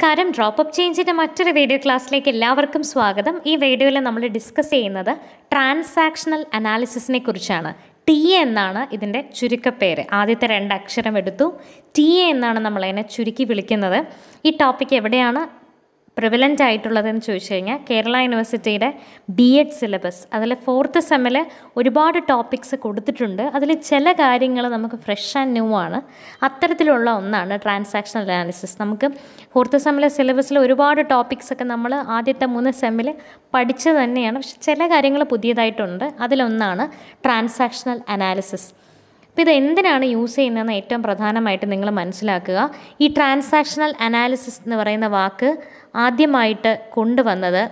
നമസ്കാരം drop up ചേഞ്ചിൻ്റെ മറ്റൊരു video ക്ലാസ്സിലേക്ക് എല്ലാവർക്കും സ്വാഗതം ഈ വീഡിയോയിൽ നമ്മൾ ഡിസ്കസ് ചെയ്യുന്നത് ട്രാൻസാക്ഷണൽ അനാലിസിസിനെ കുറിച്ചാണ് ടി എ എന്നാണ് ഇതിൻ്റെ ചുരുക്കപ്പേര് ആദ്യത്തെ രണ്ട് അക്ഷരം എടുത്തു ടി എ എന്നാണ് നമ്മളതിനെ ചുരുക്കി വിളിക്കുന്നത് ഈ ടോപ്പിക് എവിടെയാണ് പ്രിവലൻ്റ് ആയിട്ടുള്ളതെന്ന് ചോദിച്ചു കഴിഞ്ഞാൽ കേരള യൂണിവേഴ്സിറ്റിയുടെ ബി എഡ് സിലബസ് അതിൽ ഫോർത്ത് സെമ്മിൽ ഒരുപാട് ടോപ്പിക്സ് കൊടുത്തിട്ടുണ്ട് അതിൽ ചില കാര്യങ്ങൾ നമുക്ക് ഫ്രഷ് ആൻഡ് ന്യൂ ആണ് അത്തരത്തിലുള്ള ഒന്നാണ് ട്രാൻസാക്ഷണൽ അനാലിസിസ് നമുക്ക് ഫോർത്ത് സെമ്മിലെ സിലബസിൽ ഒരുപാട് ടോപ്പിക്സ് ഒക്കെ നമ്മൾ ആദ്യത്തെ മൂന്ന് സെമ്മിൽ പഠിച്ചത് തന്നെയാണ് പക്ഷെ ചില കാര്യങ്ങൾ പുതിയതായിട്ടുണ്ട് അതിലൊന്നാണ് ട്രാൻസാക്ഷണൽ അനാലിസിസ് അപ്പോൾ ഇത് എന്തിനാണ് യൂസ് ചെയ്യുന്നതെന്ന് ഏറ്റവും പ്രധാനമായിട്ട് നിങ്ങൾ മനസ്സിലാക്കുക ഈ ട്രാൻസാക്ഷണൽ അനാലിസിസ് എന്ന് പറയുന്ന വാക്ക് ആദ്യമായിട്ട് കൊണ്ടുവന്നത്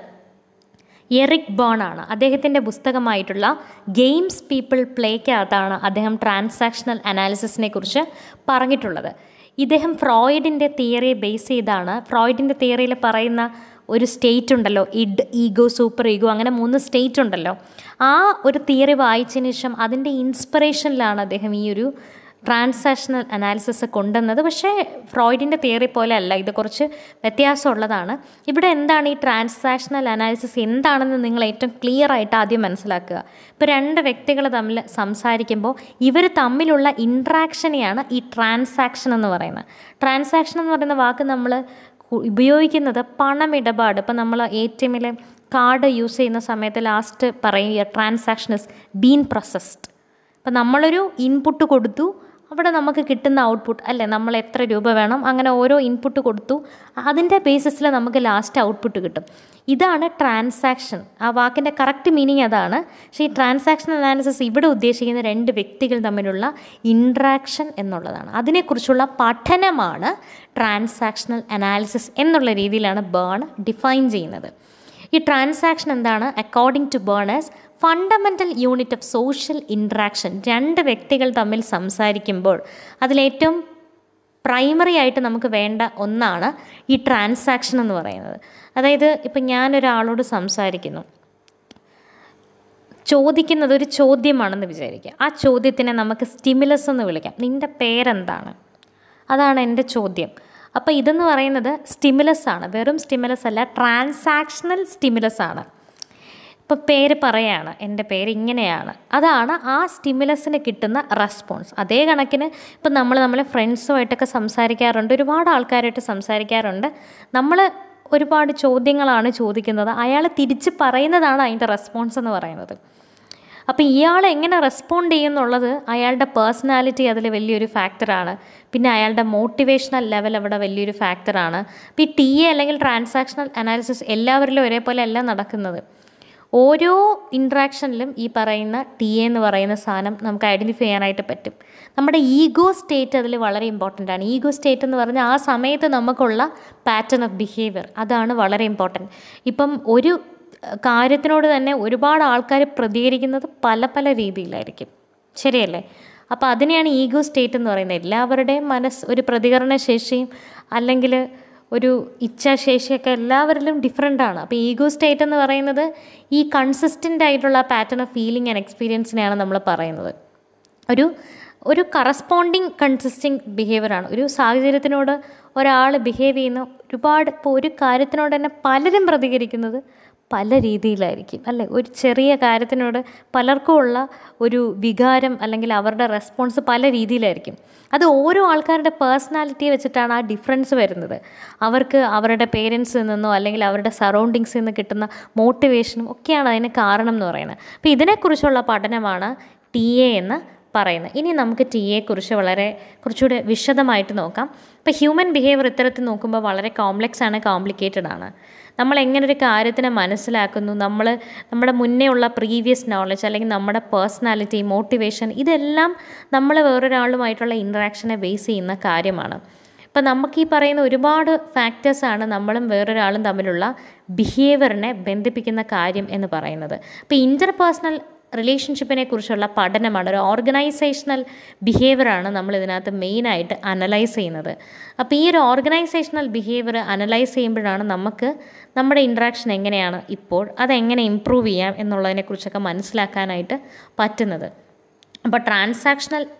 എറിക് ബോൺ ആണ് അദ്ദേഹത്തിൻ്റെ പുസ്തകമായിട്ടുള്ള ഗെയിംസ് പീപ്പിൾ പ്ലേക്കകത്താണ് അദ്ദേഹം ട്രാൻസാക്ഷണൽ അനാലിസിസിനെ കുറിച്ച് പറഞ്ഞിട്ടുള്ളത് ഇദ്ദേഹം ഫ്രോയിഡിൻ്റെ തിയറിയെ ബേസ് ചെയ്താണ് ഫ്രോയിഡിൻ്റെ തിയറിയിൽ പറയുന്ന ഒരു സ്റ്റേറ്റ് ഉണ്ടല്ലോ ഇഡ് ഈഗോ സൂപ്പർ ഈഗോ അങ്ങനെ മൂന്ന് സ്റ്റേറ്റ് ഉണ്ടല്ലോ ആ ഒരു തിയറി വായിച്ചതിന് ശേഷം അതിൻ്റെ ഇൻസ്പിറേഷനിലാണ് അദ്ദേഹം ഈ ഒരു ട്രാൻസാക്ഷണൽ അനാലിസിസ് കൊണ്ടുവന്നത് പക്ഷേ ഫ്രോയിഡിൻ്റെ തിയറി പോലെ അല്ല ഇത് കുറച്ച് വ്യത്യാസമുള്ളതാണ് ഇവിടെ എന്താണ് ഈ ട്രാൻസാക്ഷണൽ അനാലിസിസ് എന്താണെന്ന് നിങ്ങൾ ഏറ്റവും ക്ലിയർ ആയിട്ട് ആദ്യം മനസ്സിലാക്കുക ഇപ്പോൾ രണ്ട് വ്യക്തികൾ തമ്മിൽ സംസാരിക്കുമ്പോൾ ഇവർ തമ്മിലുള്ള ഇൻട്രാക്ഷനെയാണ് ഈ ട്രാൻസാക്ഷൻ എന്ന് പറയുന്നത് ട്രാൻസാക്ഷൻ എന്ന് പറയുന്ന വാക്ക് നമ്മൾ ഉപയോഗിക്കുന്നത് പണമിടപാട് ഇപ്പം നമ്മൾ എ ടി എമ്മിൽ കാർഡ് യൂസ് ചെയ്യുന്ന സമയത്ത് ലാസ്റ്റ് പറയുക ട്രാൻസാക്ഷൻ ഇസ് ബീൻ പ്രൊസസ്ഡ് അപ്പം നമ്മളൊരു ഇൻപുട്ട് കൊടുത്തു അവിടെ നമുക്ക് കിട്ടുന്ന ഔട്ട്പുട്ട് അല്ലേ നമ്മൾ എത്ര രൂപ വേണം അങ്ങനെ ഓരോ ഇൻപുട്ട് കൊടുത്തു അതിൻ്റെ ബേസിസിൽ നമുക്ക് ലാസ്റ്റ് ഔട്ട്പുട്ട് കിട്ടും ഇതാണ് ട്രാൻസാക്ഷൻ ആ വാക്കിൻ്റെ കറക്റ്റ് മീനിങ് അതാണ് പക്ഷേ ഈ ട്രാൻസാക്ഷൻ അനാലിസിസ് ഇവിടെ ഉദ്ദേശിക്കുന്ന രണ്ട് വ്യക്തികൾ തമ്മിലുള്ള ഇൻട്രാക്ഷൻ എന്നുള്ളതാണ് അതിനെക്കുറിച്ചുള്ള പഠനമാണ് ട്രാൻസാക്ഷണൽ അനാലിസിസ് എന്നുള്ള രീതിയിലാണ് ബേൺ ഡിഫൈൻ ചെയ്യുന്നത് ഈ ട്രാൻസാക്ഷൻ എന്താണ് according to Berne's fundamental unit of social interaction രണ്ട് വ്യക്തികൾ തമ്മിൽ സംസാരിക്കുമ്പോൾ അതിലേറ്റവും പ്രൈമറി ആയിട്ട് നമുക്ക് വേണ്ട ഒന്നാണ് ഈ ട്രാൻസാക്ഷൻ എന്ന് പറയുന്നത് അതായത് ഇപ്പം ഞാനൊരാളോട് സംസാരിക്കുന്നു ചോദിക്കുന്നത് ഒരു ചോദ്യമാണെന്ന് വിചാരിക്കുക ആ ചോദ്യത്തിനെ നമുക്ക് സ്റ്റിമുലസ് എന്ന് വിളിക്കാം നിൻ്റെ പേരെന്താണ് അതാണ് എൻ്റെ ചോദ്യം അപ്പോൾ ഇതെന്ന് പറയുന്നത് സ്റ്റിമുലസ് ആണ് വെറും സ്റ്റിമുലസ് അല്ല ട്രാൻസാക്ഷണൽ സ്റ്റിമുലസ് ആണ് ഇപ്പോൾ പേര് പറയാണ് എൻ്റെ പേര് ഇങ്ങനെയാണ് അതാണ് ആ സ്റ്റിമുലസിന് കിട്ടുന്ന റെസ്പോൺസ് അതേ കണക്കിന് ഇപ്പം നമ്മൾ നമ്മളെ ഫ്രണ്ട്സുമായിട്ടൊക്കെ സംസാരിക്കാറുണ്ട് ഒരുപാട് ആൾക്കാരായിട്ട് സംസാരിക്കാറുണ്ട് നമ്മൾ ഒരുപാട് ചോദ്യങ്ങളാണ് ചോദിക്കുന്നത് അയാൾ തിരിച്ച് പറയുന്നതാണ് അതിൻ്റെ റെസ്പോൺസ് എന്ന് പറയുന്നത് അപ്പോൾ ഇയാൾ എങ്ങനെ റെസ്പോണ്ട് ചെയ്യുന്നുള്ളത് അയാളുടെ പേഴ്സണാലിറ്റി അതിൽ വലിയൊരു ഫാക്ടറാണ് പിന്നെ അയാളുടെ മോട്ടിവേഷണൽ ലെവൽ അവിടെ വലിയൊരു ഫാക്ടറാണ് അപ്പോൾ ഈ ടി എ അല്ലെങ്കിൽ ട്രാൻസാക്ഷണൽ അനാലിസിസ് എല്ലാവരിലും ഒരേപോലെ അല്ല നടക്കുന്നത് ഓരോ ഇൻട്രാക്ഷനിലും ഈ പറയുന്ന ടി എ എന്ന് പറയുന്ന സാധനം നമുക്ക് ഐഡൻറ്റിഫൈ ചെയ്യാനായിട്ട് പറ്റും നമ്മുടെ ഈഗോ സ്റ്റേറ്റ് അതിൽ വളരെ ഇമ്പോർട്ടൻ്റ് ആണ് ഈഗോ സ്റ്റേറ്റ് എന്ന് പറഞ്ഞാൽ ആ സമയത്ത് നമുക്കുള്ള പാറ്റേൺ ഓഫ് ബിഹേവിയർ അതാണ് വളരെ ഇമ്പോർട്ടൻറ്റ് ഇപ്പം ഒരു കാര്യത്തിനോട് തന്നെ ഒരുപാട് ആൾക്കാർ പ്രതികരിക്കുന്നത് പല പല രീതിയിലായിരിക്കും ശരിയല്ലേ അപ്പോൾ അതിനെയാണ് ഈഗോ സ്റ്റേറ്റ് എന്ന് പറയുന്നത് എല്ലാവരുടെയും മനസ്സ് ഒരു പ്രതികരണ ശേഷിയും അല്ലെങ്കിൽ ഒരു ഇച്ഛാശേഷിയൊക്കെ എല്ലാവരിലും ഡിഫറെൻ്റ് ആണ് അപ്പോൾ ഈഗോ സ്റ്റേറ്റ് എന്ന് പറയുന്നത് ഈ കൺസിസ്റ്റൻ്റ് ആയിട്ടുള്ള പാറ്റേൺ ഓഫ് ഫീലിംഗ് ആൻഡ് എക്സ്പീരിയൻസിനെയാണ് നമ്മൾ പറയുന്നത് ഒരു ഒരു കറസ്പോണ്ടിങ് കൺസിസ്റ്റിംഗ് ബിഹേവിയറാണ് ഒരു സാഹചര്യത്തിനോട് ഒരാൾ ബിഹേവ് ചെയ്യുന്ന ഒരുപാട് ഇപ്പോൾ ഒരു കാര്യത്തിനോട് തന്നെ പലരും പ്രതികരിക്കുന്നത് പല രീതിയിലായിരിക്കും അല്ലേ ഒരു ചെറിയ കാര്യത്തിനോട് പലർക്കും ഉള്ള ഒരു വികാരം അല്ലെങ്കിൽ അവരുടെ റെസ്പോൺസ് പല രീതിയിലായിരിക്കും അത് ഓരോ ആൾക്കാരുടെ പേഴ്സണാലിറ്റിയെ വെച്ചിട്ടാണ് ആ ഡിഫറൻസ് വരുന്നത് അവർക്ക് അവരുടെ പേരൻസിൽ നിന്നോ അല്ലെങ്കിൽ അവരുടെ സറൗണ്ടിങ്സിൽ നിന്ന് കിട്ടുന്ന മോട്ടിവേഷനും ഒക്കെയാണ് അതിന് കാരണം എന്ന് പറയുന്നത് അപ്പോൾ ഇതിനെക്കുറിച്ചുള്ള പഠനമാണ് ടി എ എന്ന് പറയുന്നത് ഇനി നമുക്ക് ടി എക്കുറിച്ച് വളരെ കുറച്ചുകൂടെ വിശദമായിട്ട് നോക്കാം ഇപ്പോൾ ഹ്യൂമൻ ബിഹേവിയർ ഇത്തരത്തിൽ നോക്കുമ്പോൾ വളരെ കോംപ്ലക്സ് ആണ് കോംപ്ലിക്കേറ്റഡ് ആണ് നമ്മൾ എങ്ങനെ ഒരു കാര്യത്തിനെ മനസ്സിലാക്കുന്നു നമ്മൾ നമ്മുടെ മുന്നേ ഉള്ള പ്രീവിയസ് നോളജ് അല്ലെങ്കിൽ നമ്മുടെ പേഴ്സണാലിറ്റി മോട്ടിവേഷൻ ഇതെല്ലാം നമ്മൾ വേറൊരാളുമായിട്ടുള്ള ഇൻട്രാക്ഷനെ ബേസ് ചെയ്യുന്ന കാര്യമാണ് ഇപ്പം നമുക്ക് ഈ പറയുന്ന ഒരുപാട് ഫാക്ടേഴ്സാണ് നമ്മളും വേറൊരാളും തമ്മിലുള്ള ബിഹേവിയറിനെ ബന്ധിപ്പിക്കുന്ന കാര്യം എന്ന് പറയുന്നത് ഇപ്പോൾ ഇൻ്റർ പേഴ്സണൽ റിലേഷൻഷിപ്പിനെ കുറിച്ചുള്ള പഠനമാണ് ഒരു ഓർഗനൈസേഷണൽ ബിഹേവിയറാണ് നമ്മൾ ഇതിനകത്ത് മെയിനായിട്ട് അനലൈസ് ചെയ്യുന്നത് അപ്പോൾ ഈ ഒരു ഓർഗനൈസേഷണൽ ബിഹേവിയർ അനലൈസ് ചെയ്യുമ്പോഴാണ് നമുക്ക് നമ്മുടെ ഇൻട്രാക്ഷൻ എങ്ങനെയാണ് ഇപ്പോൾ അതെങ്ങനെ ഇമ്പ്രൂവ് ചെയ്യാം എന്നുള്ളതിനെക്കുറിച്ചൊക്കെ മനസ്സിലാക്കാനായിട്ട് പറ്റുന്നത് അപ്പോൾ ട്രാൻസാക്ഷണൽ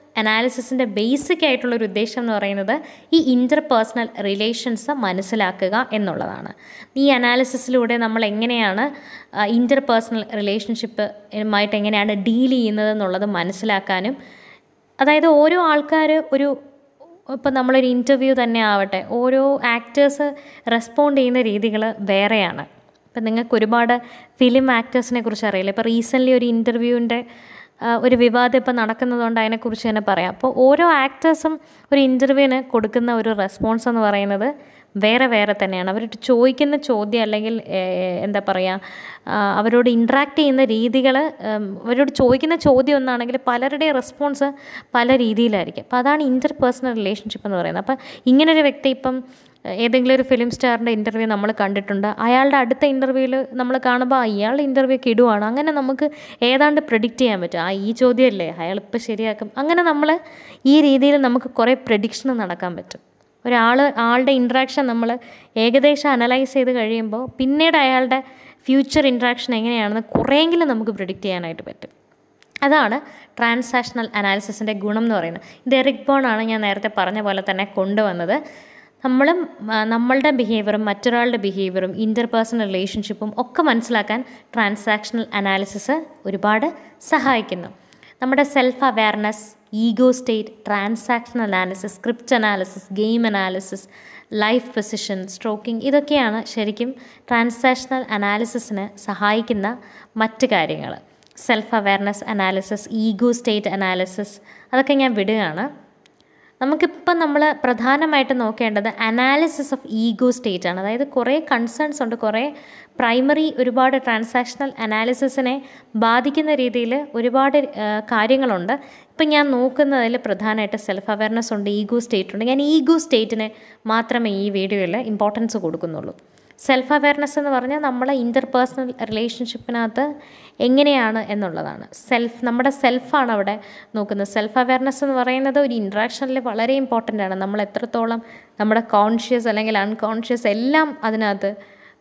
അനാലിസിസിൻ്റെ ബേസിക് ആയിട്ടുള്ളൊരു ഉദ്ദേശം എന്ന് പറയുന്നത് ഈ ഇൻ്റർപേഴ്സണൽ റിലേഷൻസ് മനസ്സിലാക്കുക എന്നുള്ളതാണ് ഈ അനാലിസിസിലൂടെ നമ്മൾ എങ്ങനെയാണ് ഇൻ്റർപേഴ്സണൽ റിലേഷൻഷിപ്പുമായിട്ട് എങ്ങനെയാണ് ഡീൽ ചെയ്യുന്നത് എന്നുള്ളത് മനസ്സിലാക്കാനും അതായത് ഓരോ ആൾക്കാർ ഒരു ഇപ്പം നമ്മളൊരു ഇൻ്റർവ്യൂ തന്നെ ആവട്ടെ ഓരോ ആക്ടേഴ്സ് റെസ്പോണ്ട് ചെയ്യുന്ന രീതികൾ വേറെയാണ് ഇപ്പം നിങ്ങൾക്ക് ഒരുപാട് ഫിലിം ആക്ടേഴ്സിനെ കുറിച്ച് അറിയില്ല ഇപ്പോൾ റീസെൻ്റ്ലി ഒരു ഇൻ്റർവ്യൂവിൻ്റെ ഒരു വിവാദം ഇപ്പോൾ നടക്കുന്നതുകൊണ്ട് അതിനെക്കുറിച്ച് തന്നെ പറയാം അപ്പോൾ ഓരോ ആക്ടേഴ്സും ഒരു ഇൻ്റർവ്യൂവിന് കൊടുക്കുന്ന ഒരു റെസ്പോൺസ് എന്ന് പറയുന്നത് വേറെ വേറെ തന്നെയാണ് അവർ ചോദിക്കുന്ന ചോദ്യം അല്ലെങ്കിൽ എന്താ പറയുക അവരോട് ഇൻട്രാക്ട് ചെയ്യുന്ന രീതികൾ അവരോട് ചോദിക്കുന്ന ചോദ്യം ഒന്നാണെങ്കിൽ പലരുടെയും റെസ്പോൺസ് പല രീതിയിലായിരിക്കും അപ്പോൾ അതാണ് ഇൻ്റർ പേഴ്സണൽ റിലേഷൻഷിപ്പ് എന്ന് പറയുന്നത് അപ്പോൾ ഇങ്ങനൊരു വ്യക്തി ഇപ്പം ഏതെങ്കിലും ഒരു ഫിലിം സ്റ്റാറിൻ്റെ ഇൻ്റർവ്യൂ നമ്മൾ കണ്ടിട്ടുണ്ട് അയാളുടെ അടുത്ത ഇൻ്റർവ്യൂവിൽ നമ്മൾ കാണുമ്പോൾ അയാൾ ഇൻ്റർവ്യൂ കിടുവാണ് അങ്ങനെ നമുക്ക് ഏതാണ്ട് പ്രെഡിക്റ്റ് ചെയ്യാൻ പറ്റും ആ ഈ ചോദ്യമല്ലേ അയാൾ ഇപ്പോൾ ശരിയാക്കും അങ്ങനെ നമ്മൾ ഈ രീതിയിൽ നമുക്ക് കുറേ പ്രഡിക്ഷൻ നടക്കാൻ പറ്റും ഒരാൾ ആളുടെ ഇൻട്രാക്ഷൻ നമ്മൾ ഏകദേശം അനലൈസ് ചെയ്ത് കഴിയുമ്പോൾ പിന്നീട് അയാളുടെ ഫ്യൂച്ചർ ഇൻട്രാക്ഷൻ എങ്ങനെയാണെന്ന് കുറേയെങ്കിലും നമുക്ക് പ്രിഡിക്റ്റ് ചെയ്യാനായിട്ട് പറ്റും അതാണ് ട്രാൻസാക്ഷണൽ അനാലിസിസിൻ്റെ ഗുണം എന്ന് പറയുന്നത് ഇത് എറിക് ബോൺ ആണ് ഞാൻ നേരത്തെ പറഞ്ഞ പോലെ തന്നെ കൊണ്ടുവന്നത് നമ്മളും നമ്മളുടെ ബിഹേവിയറും മറ്റൊരാളുടെ ബിഹേവിയറും ഇൻ്റർപേഴ്സണൽ റിലേഷൻഷിപ്പും ഒക്കെ മനസ്സിലാക്കാൻ ട്രാൻസാക്ഷണൽ അനാലിസിസ് ഒരുപാട് സഹായിക്കുന്നു നമ്മുടെ self awareness ego state transaction analysis script analysis game analysis life position stroking ഇതൊക്കെയാണ് ശരിക്കും ട്രാൻസാക്ഷണൽ അനാലിസിസിന് സഹായിക്കുന്ന മറ്റ് കാര്യങ്ങൾ self awareness analysis ego state analysis അതൊക്കെ ഞാൻ വിടുകയാണ് നമുക്കിപ്പം നമ്മൾ പ്രധാനമായിട്ട് നോക്കേണ്ടത് അനാലിസിസ് ഓഫ് ഈഗോ സ്റ്റേറ്റ് ആണ് അതായത് കുറേ കൺസേൺസ് ഉണ്ട് കുറേ പ്രൈമറി ഒരുപാട് ട്രാൻസാക്ഷണൽ അനാലിസിസിനെ ബാധിക്കുന്ന രീതിയിൽ ഒരുപാട് കാര്യങ്ങളുണ്ട് ഇപ്പം ഞാൻ നോക്കുന്നതിൽ പ്രധാനമായിട്ട് സെൽഫ് അവയർനെസ് ഉണ്ട് ഈഗോ സ്റ്റേറ്റ് ഉണ്ട് ഞാൻ ഈഗോ സ്റ്റേറ്റിന് മാത്രമേ ഈ വീഡിയോയിൽ ഇമ്പോർട്ടൻസ് കൊടുക്കുന്നുള്ളൂ സെൽഫ് അവയർനെസ് എന്ന് പറഞ്ഞാൽ നമ്മളെ ഇൻ്റർപേഴ്സണൽ റിലേഷൻഷിപ്പിനകത്ത് എങ്ങനെയാണ് എന്നുള്ളതാണ് സെൽഫ് നമ്മുടെ സെൽഫാണ് അവിടെ നോക്കുന്നത് സെൽഫ് അവയർനെസ് എന്ന് പറയുന്നത് ഒരു ഇൻട്രാക്ഷനിൽ വളരെ ഇമ്പോർട്ടൻ്റ് ആണ് നമ്മൾ എത്രത്തോളം നമ്മുടെ കോൺഷ്യസ് അല്ലെങ്കിൽ അൺകോൺഷ്യസ് എല്ലാം അതിനകത്ത്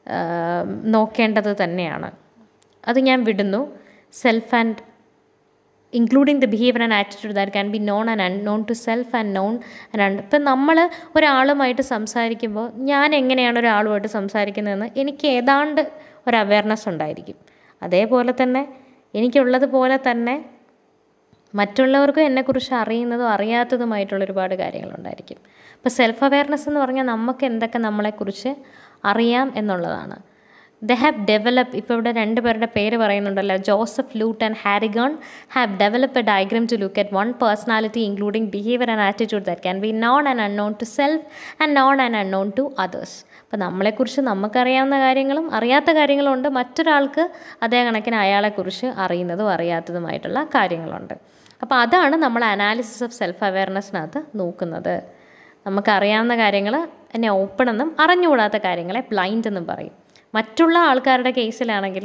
നോക്കേണ്ടത് തന്നെയാണ് അത് ഞാൻ വിടുന്നു self and including the behaviour and attitude that can be known and unknown to self and known and un ഇപ്പം നമ്മൾ ഒരാളുമായിട്ട് സംസാരിക്കുമ്പോൾ ഞാൻ എങ്ങനെയാണ് ഒരാളുമായിട്ട് സംസാരിക്കുന്നതെന്ന് എനിക്ക് ഏതാണ്ട് ഒരു അവയർനെസ് ഉണ്ടായിരിക്കും അതേപോലെ തന്നെ എനിക്കുള്ളതുപോലെ തന്നെ മറ്റുള്ളവർക്കും എന്നെക്കുറിച്ച് അറിയുന്നതും അറിയാത്തതുമായിട്ടുള്ള ഒരുപാട് കാര്യങ്ങളുണ്ടായിരിക്കും അപ്പോൾ സെൽഫ് അവയർനെസ് എന്ന് പറഞ്ഞാൽ നമുക്ക് എന്തൊക്കെ നമ്മളെക്കുറിച്ച് അറിയാം എന്നുള്ളതാണ് ദ ഹാവ് ഡെവലപ്പ് ഇപ്പോൾ ഇവിടെ രണ്ട് പേരുടെ പേര് പറയുന്നുണ്ടല്ലോ Joseph Luft and Harrigan have develop a diagram to look at one personality including behaviour and attitude that can be known and unknown to self and known and unknown to others അപ്പോൾ നമ്മളെക്കുറിച്ച് നമുക്കറിയാവുന്ന കാര്യങ്ങളും അറിയാത്ത കാര്യങ്ങളും ഉണ്ട് മറ്റൊരാൾക്ക് അതേ കണക്കിന് അയാളെക്കുറിച്ച് അറിയുന്നതും അറിയാത്തതുമായിട്ടുള്ള കാര്യങ്ങളുണ്ട് അപ്പോൾ അതാണ് നമ്മൾ അനാലിസിസ് ഓഫ് സെൽഫ് അവയർനെസ്സിനകത്ത് നോക്കുന്നത് നമുക്കറിയാവുന്ന കാര്യങ്ങൾ എന്നെ ഓപ്പൺ എന്നും അറിഞ്ഞുകൂടാത്ത കാര്യങ്ങളെ ബ്ലൈൻഡ് എന്നും പറയും മറ്റുള്ള ആൾക്കാരുടെ കേസിലാണെങ്കിൽ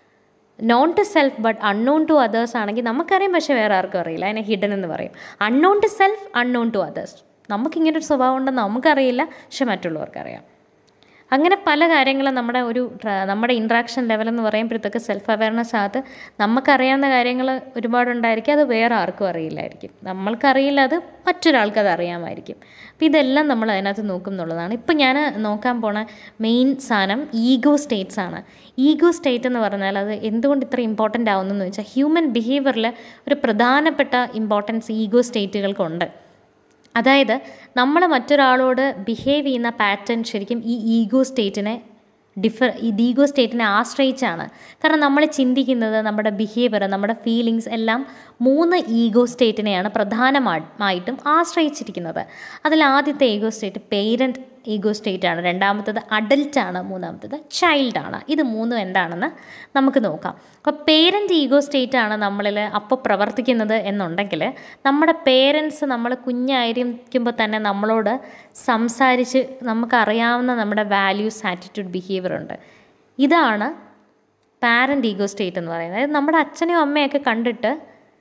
known to self but unknown to others ആണെങ്കിൽ നമുക്കറിയാം പക്ഷേ വേറെ ആർക്കും അറിയില്ല അതിനെ ഹിഡൻ എന്ന് പറയും unknown to self unknown to others നമുക്കിങ്ങനൊരു സ്വഭാവം ഉണ്ടെന്ന് നമുക്കറിയില്ല പക്ഷെ മറ്റുള്ളവർക്കറിയാം അങ്ങനെ പല കാര്യങ്ങളും നമ്മുടെ ഒരു നമ്മുടെ ഇൻട്രാക്ഷൻ ലെവൽ എന്ന് പറയുമ്പോഴത്തേക്ക് സെൽഫ് അവയർനെസ് അകത്ത് നമുക്കറിയാവുന്ന കാര്യങ്ങൾ ഒരുപാടുണ്ടായിരിക്കും അത് വേറെ ആർക്കും അറിയില്ലായിരിക്കും നമ്മൾക്കറിയില്ല അത് മറ്റൊരാൾക്ക് അത് അറിയാമായിരിക്കും അപ്പം ഇതെല്ലാം നമ്മൾ അതിനകത്ത് നോക്കും എന്നുള്ളതാണ് ഇപ്പം ഞാൻ നോക്കാൻ പോണ മെയിൻ സാധനം ഈഗോ സ്റ്റേറ്റ്സ് ആണ് ഈഗോ സ്റ്റേറ്റ് എന്ന് പറഞ്ഞാൽ അത് എന്തുകൊണ്ട് ഇത്ര ഇമ്പോർട്ടൻ്റ് ആവുന്നതെന്ന് വെച്ചാൽ ഹ്യൂമൻ ബിഹേവിയറിൽ ഒരു പ്രധാനപ്പെട്ട ഇമ്പോർട്ടൻസ് ഈഗോ സ്റ്റേറ്റുകൾക്കുണ്ട് അതായത് നമ്മൾ മറ്റൊരാളോട് ബിഹേവ് ചെയ്യുന്ന പാറ്റേൺ ശരിക്കും ഈ ഈഗോ സ്റ്റേറ്റിനെ ഡിഫർ ഈ ഈഗോ സ്റ്റേറ്റിനെ ആശ്രയിച്ചാണ് കാരണം നമ്മൾ ചിന്തിക്കുന്നത് നമ്മുടെ ബിഹേവിയർ നമ്മുടെ ഫീലിങ്സ് എല്ലാം മൂന്ന് ഈഗോ സ്റ്റേറ്റിനെയാണ് പ്രധാനമായിട്ടും ആശ്രയിച്ചിരിക്കുന്നത് അതിൽ ആദ്യത്തെ ego state parent ego state ആണ് രണ്ടാമത്തത് അഡൽട്ട് ആണ് മൂന്നാമത്തത് ചൈൽഡ് ആണ് ഇത് മൂന്നും എന്താണെന്ന് നമുക്ക് നോക്കാം അപ്പോൾ പേരൻറ്റ് ഈഗോ സ്റ്റേറ്റ് ആണ് നമ്മളിൽ അപ്പോൾ പ്രവർത്തിക്കുന്നത് എന്നുണ്ടെങ്കിൽ നമ്മുടെ പേരൻസ് നമ്മൾ കുഞ്ഞായിരിക്കുമ്പോൾ തന്നെ നമ്മളോട് സംസാരിച്ച് നമുക്കറിയാവുന്ന നമ്മുടെ വാല്യൂസ് ആറ്റിറ്റ്യൂഡ് ബിഹേവിയർ ഉണ്ട് ഇതാണ് പാരൻ്റ് ഈഗോ സ്റ്റേറ്റ് എന്ന് പറയുന്നത് അതായത് നമ്മുടെ അച്ഛനെയും അമ്മയൊക്കെ കണ്ടിട്ട്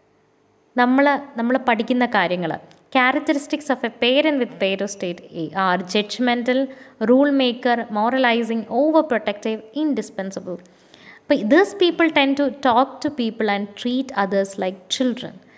നമ്മൾ നമ്മൾ പഠിക്കുന്ന കാര്യങ്ങൾ characteristics of a parent with parent state are judgmental rule maker moralizing over protective indispensable അപ്പോൾ these people tend to talk to people and treat others like children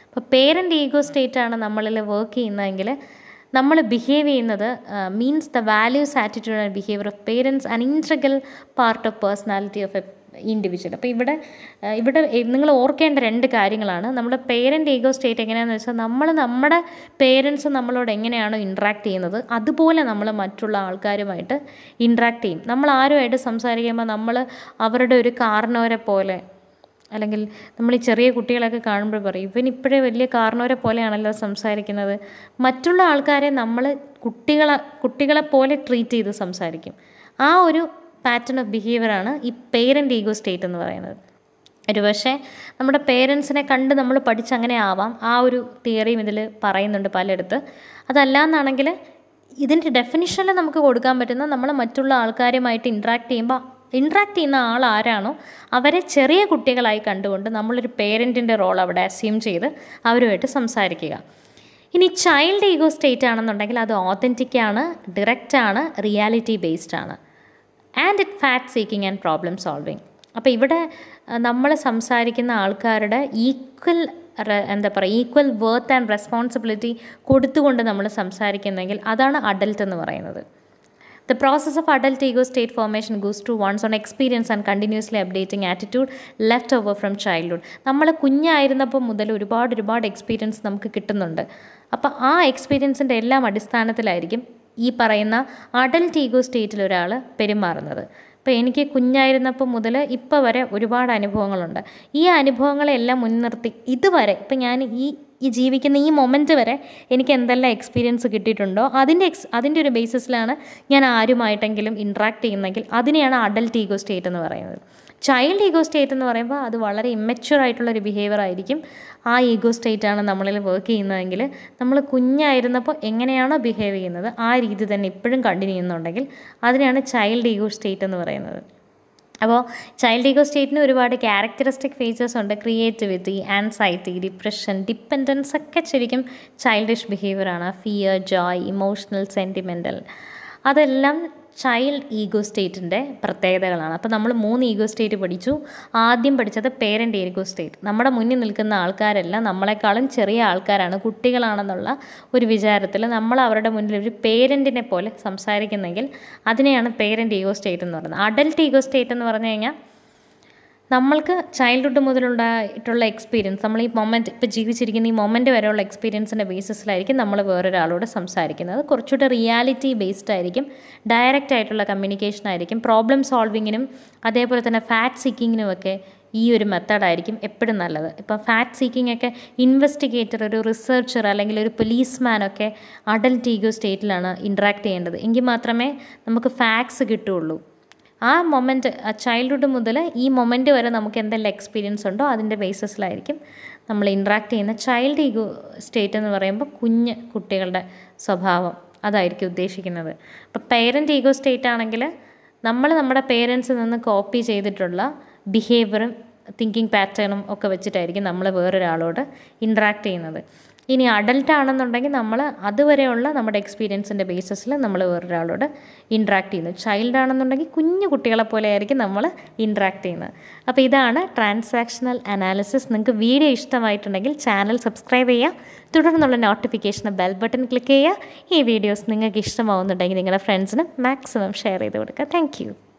അപ്പോൾ പേരൻ്റ് ഈഗോ സ്റ്റേറ്റാണ് നമ്മളിൽ വർക്ക് ചെയ്യുന്നതെങ്കിൽ നമ്മൾ ബിഹേവ് ചെയ്യുന്നത് means the values attitude and behaviour of parents and integral part of personality of a individual അപ്പോൾ ഇവിടെ ആ, ഇവിടെ നിങ്ങൾ ഓർക്കേണ്ട രണ്ട് കാര്യങ്ങളാണ് നമ്മുടെ പേരൻ്റ് ഈഗോ സ്റ്റേറ്റ് എങ്ങനെയാണെന്ന് വെച്ചാൽ നമ്മൾ നമ്മുടെ പേരൻസ് നമ്മളോട് എങ്ങനെയാണോ ഇൻട്രാക്ട് ചെയ്യുന്നത് അതുപോലെ നമ്മൾ മറ്റുള്ള ആൾക്കാരുമായിട്ട് ഇൻട്രാക്ട് ചെയ്യും നമ്മൾ ആരുമായിട്ട് സംസാരിക്കുമ്പോൾ നമ്മൾ അവരുടെ ഒരു കാരണവരെ പോലെ അല്ലെങ്കിൽ നമ്മൾ ഈ ചെറിയ കുട്ടികളൊക്കെ കാണുമ്പോൾ പറയും ഇവൻ ഇപ്പോഴേ വലിയ കാരണവരെ പോലെയാണല്ലോ സംസാരിക്കുന്നത് മറ്റുള്ള ആൾക്കാരെ നമ്മൾ കുട്ടികളെ കുട്ടികളെ പോലെ ട്രീറ്റ് ചെയ്ത് സംസാരിക്കും ആ ഒരു പാറ്റേൺ ഓഫ് ബിഹേവിയറാണ് ഈ പേരൻ്റ് ഈഗോ സ്റ്റേറ്റ് എന്ന് പറയുന്നത് ഒരു പക്ഷേ നമ്മുടെ പേരൻസിനെ കണ്ട് നമ്മൾ പഠിച്ച് അങ്ങനെ ആവാം ആ ഒരു തിയറിയും ഇതിൽ പറയുന്നുണ്ട് പലയിടത്ത് അതല്ല എന്നാണെങ്കിൽ ഇതിൻ്റെ ഡെഫിനിഷനിൽ നമുക്ക് കൊടുക്കാൻ പറ്റുന്ന നമ്മൾ മറ്റുള്ള ആൾക്കാരുമായിട്ട് ഇൻട്രാക്ട് ചെയ്യുമ്പോൾ ഇൻട്രാക്ട് ചെയ്യുന്ന ആൾ ആരാണോ അവരെ ചെറിയ കുട്ടികളായി കണ്ടുകൊണ്ട് നമ്മളൊരു പേരൻറ്റിൻ്റെ റോൾ അവിടെ അസ്യൂം ചെയ്ത് അവരുമായിട്ട് സംസാരിക്കുക ഇനി ചൈൽഡ് ഈഗോ സ്റ്റേറ്റ് ആണെന്നുണ്ടെങ്കിൽ അത് ഓതൻറ്റിക് ആണ് ഡയറക്റ്റ് ആണ് റിയാലിറ്റി ബേസ്ഡ് ആണ് and it fact seeking and problem solving അപ്പോൾ ഇവിടെ നമ്മൾ സംസാരിക്കുന്ന ആൾക്കാരുടെ ഈക്വൽ എന്താ പറയുക ഈക്വൽ വർത്ത് ആൻഡ് റെസ്പോൺസിബിലിറ്റി കൊടുത്തുകൊണ്ട് നമ്മൾ സംസാരിക്കുന്നെങ്കിൽ അതാണ് അഡൽട്ട് എന്ന് പറയുന്നത് The process of adult ego state formation goes through one's own experience and continuously updating attitude left over from childhood. നമ്മൾ കുഞ്ഞായിരുന്നപ്പോൾ മുതൽ ഒരുപാട് ഒരുപാട് എക്സ്പീരിയൻസ് നമുക്ക് കിട്ടുന്നുണ്ട് അപ്പോൾ ആ എക്സ്പീരിയൻസിൻ്റെ എല്ലാം അടിസ്ഥാനത്തിലായിരിക്കും ഈ പറയുന്ന അഡൽട്ട് ഈഗോ സ്റ്റേറ്റിൽ ഒരാൾ പെരുമാറുന്നത് ഇപ്പോൾ എനിക്ക് കുഞ്ഞായിരുന്നപ്പോൾ മുതൽ ഇപ്പോൾ വരെ ഒരുപാട് അനുഭവങ്ങളുണ്ട് ഈ അനുഭവങ്ങളെല്ലാം മുൻനിർത്തി ഇതുവരെ ഇപ്പം ഞാൻ ഈ ഈ ജീവിക്കുന്ന ഈ മൊമെൻറ്റ് വരെ എനിക്ക് എന്തെല്ലാം എക്സ്പീരിയൻസ് കിട്ടിയിട്ടുണ്ടോ അതിൻ്റെ എക്സ് അതിൻ്റെ ഒരു ബേസിസിലാണ് ഞാൻ ആരുമായിട്ടെങ്കിലും ഇൻട്രാക്ട് ചെയ്യുന്നെങ്കിൽ അതിനെയാണ് അഡൽട്ട് ഈഗോ സ്റ്റേറ്റ് എന്ന് പറയുന്നത് ചൈൽഡ് ഈഗോ സ്റ്റേറ്റ് എന്ന് പറയുമ്പോൾ അത് വളരെ ഇമ്മച്യൂർ ആയിട്ടുള്ള ഒരു ബിഹേവിയർ ആയിരിക്കും ആ ഈഗോ സ്റ്റേറ്റ് ആണ് നമ്മളിൽ വർക്ക് ചെയ്യുന്നതെങ്കിൽ നമ്മൾ കുഞ്ഞായിരുന്നപ്പോൾ എങ്ങനെയാണോ ബിഹേവ് ചെയ്യുന്നത് ആ രീതി തന്നെ ഇപ്പോഴും കണ്ടിന്യൂ ചെയ്യുന്നുണ്ടെങ്കിൽ അതിനെയാണ് ചൈൽഡ് ഈഗോ സ്റ്റേറ്റ് എന്ന് പറയുന്നത് അപ്പോൾ ചൈൽഡ് ഈഗോ സ്റ്റേറ്റിന് ഒരുപാട് ക്യാരക്ടറിസ്റ്റിക് ഫീച്ചേഴ്സ് ഉണ്ട് ക്രിയേറ്റിവിറ്റി ആൻസൈറ്റി ഡിപ്രഷൻ ഡിപ്പെൻഡൻസ് ഒക്കെ ശരിക്കും ചൈൽഡിഷ് ബിഹേവിയറാണ് ഫിയർ ജോയ് ഇമോഷണൽ സെൻറ്റിമെൻ്റൽ അതെല്ലാം ചൈൽഡ് ഈഗോ സ്റ്റേറ്റിൻ്റെ പ്രത്യേകതകളാണ് അപ്പോൾ നമ്മൾ മൂന്ന് ഈഗോ സ്റ്റേറ്റ് പഠിച്ചു ആദ്യം പഠിച്ചത് പേരൻ്റ് ഈഗോ സ്റ്റേറ്റ് നമ്മുടെ മുന്നിൽ നിൽക്കുന്ന ആൾക്കാരെല്ലാം നമ്മളെക്കാളും ചെറിയ ആൾക്കാരാണ് കുട്ടികളാണെന്നുള്ള ഒരു വിചാരത്തിൽ നമ്മൾ അവരുടെ മുന്നിൽ ഒരു പേരൻറ്റിനെ പോലെ സംസാരിക്കുന്നെങ്കിൽ അതിനെയാണ് പേരൻ്റ് ഈഗോ സ്റ്റേറ്റ് എന്ന് പറയുന്നത് അഡൽട്ട് ഈഗോ സ്റ്റേറ്റ് എന്ന് പറഞ്ഞു കഴിഞ്ഞാൽ നമ്മൾക്ക് ചൈൽഡ്ഹുഡ് മുതലുണ്ടായിട്ടുള്ള എക്സ്പീരിയൻസ് നമ്മൾ ഈ മൊമെൻറ്റ് ഇപ്പോൾ ജീവിച്ചിരിക്കുന്ന ഈ മൊമെൻറ്റ് വരെയുള്ള എക്സ്പീരിയൻസിൻ്റെ ബേസിസിലായിരിക്കും നമ്മൾ വേറൊരാളോട് സംസാരിക്കുന്നത് കുറച്ചുകൂടെ റിയാലിറ്റി ബേസ്ഡ് ആയിരിക്കും ഡയറക്റ്റ് ആയിട്ടുള്ള കമ്മ്യൂണിക്കേഷൻ ആയിരിക്കും പ്രോബ്ലം സോൾവിങ്ങിനും അതേപോലെ തന്നെ ഫാക്ട് സീക്കിങ്ങിനും ഒക്കെ ഈ ഒരു മെത്തേഡായിരിക്കും എപ്പോഴും നല്ലത് ഇപ്പോൾ ഫാക്ട് സീക്കിംഗ് ഒക്കെ ഇൻവെസ്റ്റിഗേറ്റർ ഒരു റിസർച്ചർ അല്ലെങ്കിൽ ഒരു പോലീസ്മാനൊക്കെ അഡൽട്ട് ഈഗോ സ്റ്റേറ്റിലാണ് ഇൻട്രാക്ട് ചെയ്യേണ്ടത് എങ്കിൽ മാത്രമേ നമുക്ക് ഫാക്ട്സ് കിട്ടുകയുള്ളൂ ആ മൊമെൻറ്റ് ചൈൽഡ്ഹുഡ് മുതൽ ഈ മൊമെൻറ്റ് വരെ നമുക്ക് എന്തെല്ലാം എക്സ്പീരിയൻസ് ഉണ്ടോ അതിൻ്റെ ബേസിസിലായിരിക്കും നമ്മൾ ഇൻട്രാക്ട് ചെയ്യുന്ന ചൈൽഡ് ഈഗോ സ്റ്റേറ്റ് എന്ന് പറയുമ്പോൾ കുഞ്ഞ് കുട്ടികളുടെ സ്വഭാവം അതായിരിക്കും ഉദ്ദേശിക്കുന്നത് അപ്പോൾ പേരൻ്റ് ഈഗോ സ്റ്റേറ്റ് ആണെങ്കിൽ നമ്മൾ നമ്മുടെ പേരൻസിൽ നിന്ന് കോപ്പി ചെയ്തിട്ടുള്ള ബിഹേവിയറും തിങ്കിങ് പാറ്റേണും ഒക്കെ വെച്ചിട്ടായിരിക്കും നമ്മൾ വേറൊരാളോട് ഇൻട്രാക്ട് ചെയ്യുന്നത് ഇനി അഡൽട്ട് ആണെന്നുണ്ടെങ്കിൽ നമ്മൾ അതുവരെയുള്ള നമ്മുടെ എക്സ്പീരിയൻസിൻ്റെ ബേസിസിൽ നമ്മൾ വേറൊരാളോട് ഇൻട്രാക്ട് ചെയ്യുന്നു ചൈൽഡ് ആണെന്നുണ്ടെങ്കിൽ കുഞ്ഞു കുട്ടികളെ പോലെ ആയിരിക്കും നമ്മൾ ഇൻട്രാക്ട് ചെയ്യുന്നത് അപ്പോൾ ഇതാണ് ട്രാൻസാക്ഷണൽ അനാലിസിസ് നിങ്ങൾക്ക് വീഡിയോ ഇഷ്ടമായിട്ടുണ്ടെങ്കിൽ ചാനൽ സബ്സ്ക്രൈബ് ചെയ്യുക തുടർന്നുള്ള നോട്ടിഫിക്കേഷൻ ബെൽ ബട്ടൺ ക്ലിക്ക് ചെയ്യുക ഈ വീഡിയോസ് നിങ്ങൾക്ക് ഇഷ്ടമാവുന്നുണ്ടെങ്കിൽ നിങ്ങളുടെ ഫ്രണ്ട്സിന് മാക്സിമം ഷെയർ ചെയ്ത് കൊടുക്കുക താങ്ക്